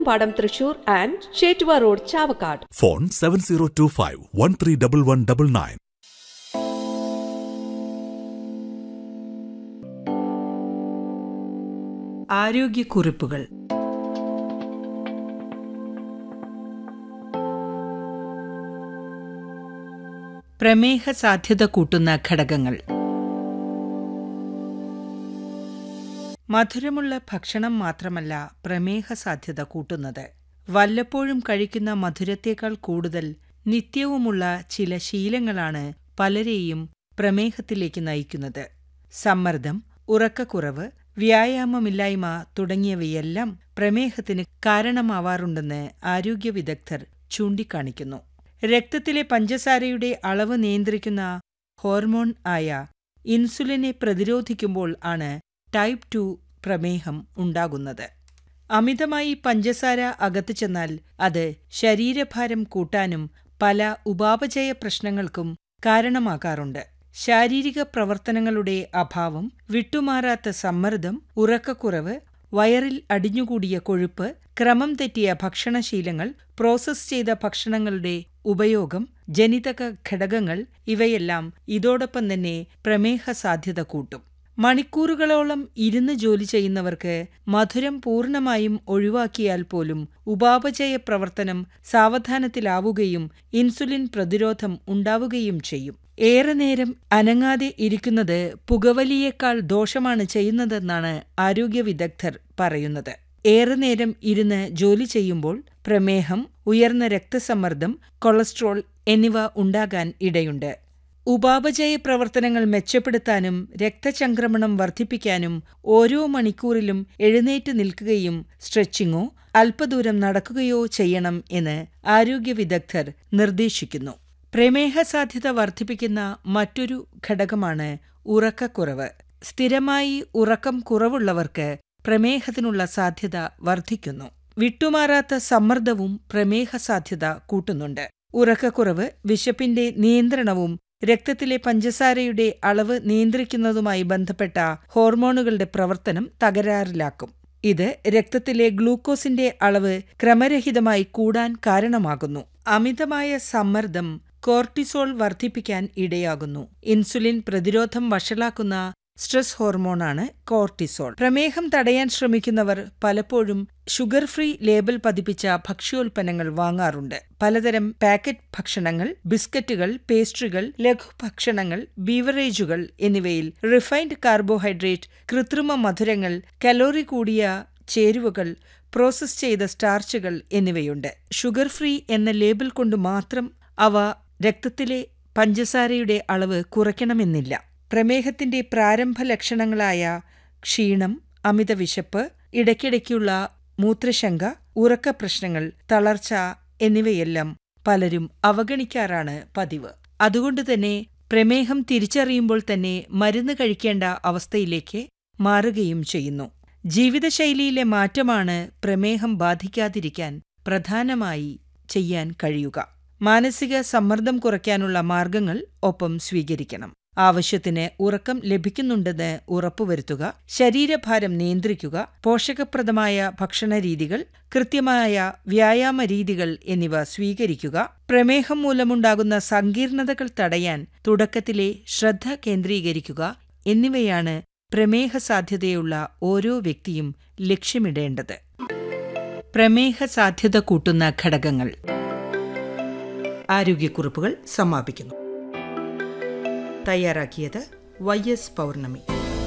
പാടം Thrissur and Chettuva road Chavakkad phone seven zero two five one three double one double nine ആരോഗ്യക്കുറിപ്പുകൾ പ്രമേഹ സാധ്യത കൂട്ടുന്ന ഘടകങ്ങൾ മധുരമുള്ള ഭക്ഷണം മാത്രമല്ല പ്രമേഹ സാധ്യത കൂട്ടുന്നത് വല്ലപ്പോഴും കഴിക്കുന്ന മധുരത്തേക്കാൾ കൂടുതൽ നിത്യവുമുള്ള ചില ശീലങ്ങളാണ് പലരെയും പ്രമേഹത്തിലേക്ക് നയിക്കുന്നത് സമ്മർദ്ദം ഉറക്കക്കുറവ് വ്യായാമമില്ലായ്മ തുടങ്ങിയവയെല്ലാം പ്രമേഹത്തിന് കാരണമാവാറുണ്ടെന്ന് ആരോഗ്യ വിദഗ്ധർ ചൂണ്ടിക്കാണിക്കുന്നു രക്തത്തിലെ പഞ്ചസാരയുടെ അളവ് നിയന്ത്രിക്കുന്ന ഹോർമോൺ ആയ ഇൻസുലിനെ പ്രതിരോധിക്കുമ്പോൾ ആണ് ടൈപ്പ് ടു പ്രമേഹം ഉണ്ടാകുന്നത് അമിതമായി പഞ്ചസാര അകത്തു ചെന്നാൽ അത് ശരീരഭാരം കൂട്ടാനും പല ഉപാപചയ പ്രശ്നങ്ങൾക്കും കാരണമാകാറുണ്ട് ശാരീരിക പ്രവർത്തനങ്ങളുടെ അഭാവം വിട്ടുമാറാത്ത സമ്മർദ്ദം ഉറക്കക്കുറവ് വയറിൽ അടിഞ്ഞുകൂടിയ കൊഴുപ്പ് ക്രമം തെറ്റിയ ഭക്ഷണശീലങ്ങൾ പ്രോസസ് ചെയ്ത ഭക്ഷണങ്ങളുടെ ഉപയോഗം ജനിതക ഘടകങ്ങൾ ഇവയെല്ലാം ഇതോടൊപ്പം തന്നെ പ്രമേഹ സാധ്യത കൂട്ടും മണിക്കൂറുകളോളം ഇരുന്ന് ജോലി ചെയ്യുന്നവർക്ക് മധുരം പൂർണ്ണമായും ഒഴിവാക്കിയാൽ പോലും ഉപാപചയ പ്രവർത്തനം സാവധാനത്തിലാവുകയും ഇൻസുലിൻ പ്രതിരോധം ഉണ്ടാവുകയും ചെയ്യും ഏറെ നേരം അനങ്ങാതെ ഇരിക്കുന്നത് പുകവലിയേക്കാൾ ദോഷമാണ് ചെയ്യുന്നതെന്നാണ് ആരോഗ്യ വിദഗ്ധർ പറയുന്നത് ഏറെ നേരം ഇരുന്ന് ജോലി ചെയ്യുമ്പോൾ പ്രമേഹം ഉയർന്ന രക്തസമ്മർദ്ദം കൊളസ്ട്രോൾ എന്നിവ ഉണ്ടാകാൻ ഇടയുണ്ട് ഉപാപചയ പ്രവർത്തനങ്ങൾ മെച്ചപ്പെടുത്താനും രക്തചംക്രമണം വർദ്ധിപ്പിക്കാനും ഓരോ മണിക്കൂറിലും എഴുന്നേറ്റ് നിൽക്കുകയും സ്ട്രെച്ചിങ്ങോ അല്പദൂരം നടക്കുകയോ ചെയ്യണം എന്ന് ആരോഗ്യ വിദഗ്ധർ നിർദ്ദേശിക്കുന്നു പ്രമേഹ സാധ്യത വർദ്ധിപ്പിക്കുന്ന മറ്റൊരു ഘടകമാണ് ഉറക്കക്കുറവ് സ്ഥിരമായി ഉറക്കം കുറവുള്ളവർക്ക് പ്രമേഹത്തിനുള്ള സാധ്യത വർദ്ധിക്കുന്നു വിട്ടുമാറാത്ത സമ്മർദ്ദവും പ്രമേഹ സാധ്യത കൂട്ടുന്നുണ്ട് ഉറക്കക്കുറവ് വിശപ്പിന്റെ നിയന്ത്രണവും രക്തത്തിലെ പഞ്ചസാരയുടെ അളവ് നിയന്ത്രിക്കുന്നതുമായി ബന്ധപ്പെട്ട ഹോർമോണുകളുടെ പ്രവർത്തനം തകരാറിലാക്കും ഇത് രക്തത്തിലെ ഗ്ലൂക്കോസിന്റെ അളവ് ക്രമരഹിതമായി കൂടാൻ കാരണമാകുന്നു അമിതമായ സമ്മർദ്ദം കോർട്ടിസോൾ വർദ്ധിപ്പിക്കാൻ ഇടയാകുന്നു ഇൻസുലിൻ പ്രതിരോധം വഷളാക്കുന്ന സ്ട്രെസ് ഹോർമോണാണ് കോർട്ടിസോൾ പ്രമേഹം തടയാൻ ശ്രമിക്കുന്നവർ പലപ്പോഴും ഷുഗർ ഫ്രീ ലേബൽ പതിപ്പിച്ച ഭക്ഷ്യോൽപ്പന്നങ്ങൾ വാങ്ങാറുണ്ട് പലതരം പാക്കറ്റ് ഭക്ഷണങ്ങൾ ബിസ്ക്കറ്റുകൾ പേസ്ട്രികൾ ലഘുഭക്ഷണങ്ങൾ ബീവറേജുകൾ എന്നിവയിൽ റിഫൈൻഡ് കാർബോഹൈഡ്രേറ്റ് കൃത്രിമ മധുരങ്ങൾ കലോറി കൂടിയ ചേരുവകൾ പ്രോസസ് ചെയ്ത സ്റ്റാർച്ചുകൾ എന്നിവയുണ്ട് ഷുഗർ ഫ്രീ എന്ന ലേബൽ കൊണ്ട് മാത്രം അവ രക്തത്തിലെ പഞ്ചസാരയുടെ അളവ് കുറയ്ക്കണമെന്നില്ല പ്രമേഹത്തിന്റെ പ്രാരംഭ ലക്ഷണങ്ങളായ ക്ഷീണം അമിത വിശപ്പ് ഇടയ്ക്കിടയ്ക്കുള്ള മൂത്രശങ്ക ഉറക്കപ്രശ്നങ്ങൾ തളർച്ച എന്നിവയെല്ലാം പലരും അവഗണിക്കാറാണ് പതിവ് അതുകൊണ്ടുതന്നെ പ്രമേഹം തിരിച്ചറിയുമ്പോൾ തന്നെ മരുന്ന് കഴിക്കേണ്ട അവസ്ഥയിലേക്ക് മാറുകയും ചെയ്യുന്നു ജീവിതശൈലിയിലെ മാറ്റമാണ് പ്രമേഹം ബാധിക്കാതിരിക്കാൻ പ്രധാനമായി ചെയ്യാൻ കഴിയുക മാനസിക സമ്മർദ്ദം കുറയ്ക്കാനുള്ള മാർഗങ്ങൾ ഒപ്പം സ്വീകരിക്കണം ആവശ്യത്തിന് ഉറക്കം ലഭിക്കുന്നുണ്ടെന്ന് ഉറപ്പുവരുത്തുക ശരീരഭാരം നിയന്ത്രിക്കുക പോഷകപ്രദമായ ഭക്ഷണരീതികൾ കൃത്യമായ വ്യായാമ രീതികൾ എന്നിവ സ്വീകരിക്കുക പ്രമേഹം മൂലമുണ്ടാകുന്ന സങ്കീർണതകൾ തടയാൻ തുടക്കത്തിലെ ശ്രദ്ധ കേന്ദ്രീകരിക്കുക എന്നിവയാണ് പ്രമേഹ സാധ്യതയുള്ള ഓരോ വ്യക്തിയും ലക്ഷ്യമിടേണ്ടത് പ്രമേഹ സാധ്യത കൂട്ടുന്ന ഘടകങ്ങൾ ആരോഗ്യക്കുറിപ്പുകൾ സമാപിക്കുന്നു തയ്യാറാക്കിയത് Y S Pournami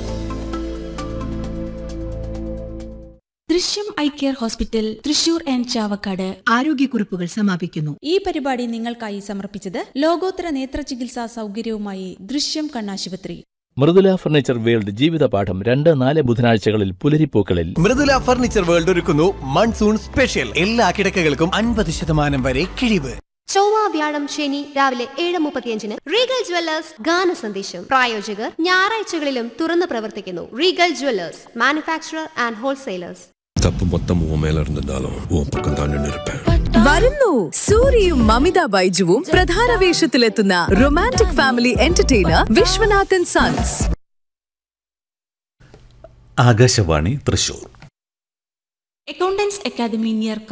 Drishyam eye care hospital Thrissur and Chavakkad ആരോഗ്യക്കുറിപ്പുകൾ സമാപിക്കുന്നു ഈ പരിപാടി നിങ്ങൾക്കായി സമർപ്പിച്ചത് ലോകോത്തര നേത്ര ചികിത്സാ സൗകര്യവുമായി ദൃശ്യം കണ്ണാശുപത്രി മൃദുല ഫർണിച്ചർ വേൾഡ് ജീവിതപാഠം രണ്ട് നാല് ബുധനാഴ്ചകളിൽ പുലരിപ്പൂക്കളിൽ മൃദുല ഫർണിച്ചർ വേൾഡ് ഒരുക്കുന്നു മൺസൂൺ സ്പെഷ്യൽ എല്ലാ കിടക്കകൾക്കും അൻപത് ശതമാനം വരെ കിഴിവ് ചൊവ്വ വ്യാഴം ശനി രാവിലെ ഏഴ് മുപ്പത്തിയഞ്ചിന് റീഗൽ ജ്വല്ലേഴ്സ് ഗാന സന്ദേശം പ്രായോജകർ ഞായറാഴ്ചകളിലും തുറന്നു പ്രവർത്തിക്കുന്നു Regal jewellers manufacturer and wholesalers தப்பு மொத்தம் உன் மேல இருந்திருந்தாலும் உன் பக்கம் தான் நின்று இருப்பேன் വരുന്നു സൂര്യയും മമിത ബൈജുവും പ്രധാന വേഷത്തിലെത്തുന്ന romantic family entertainer Viswanathan sons Akashvani Thrissur accountants academy near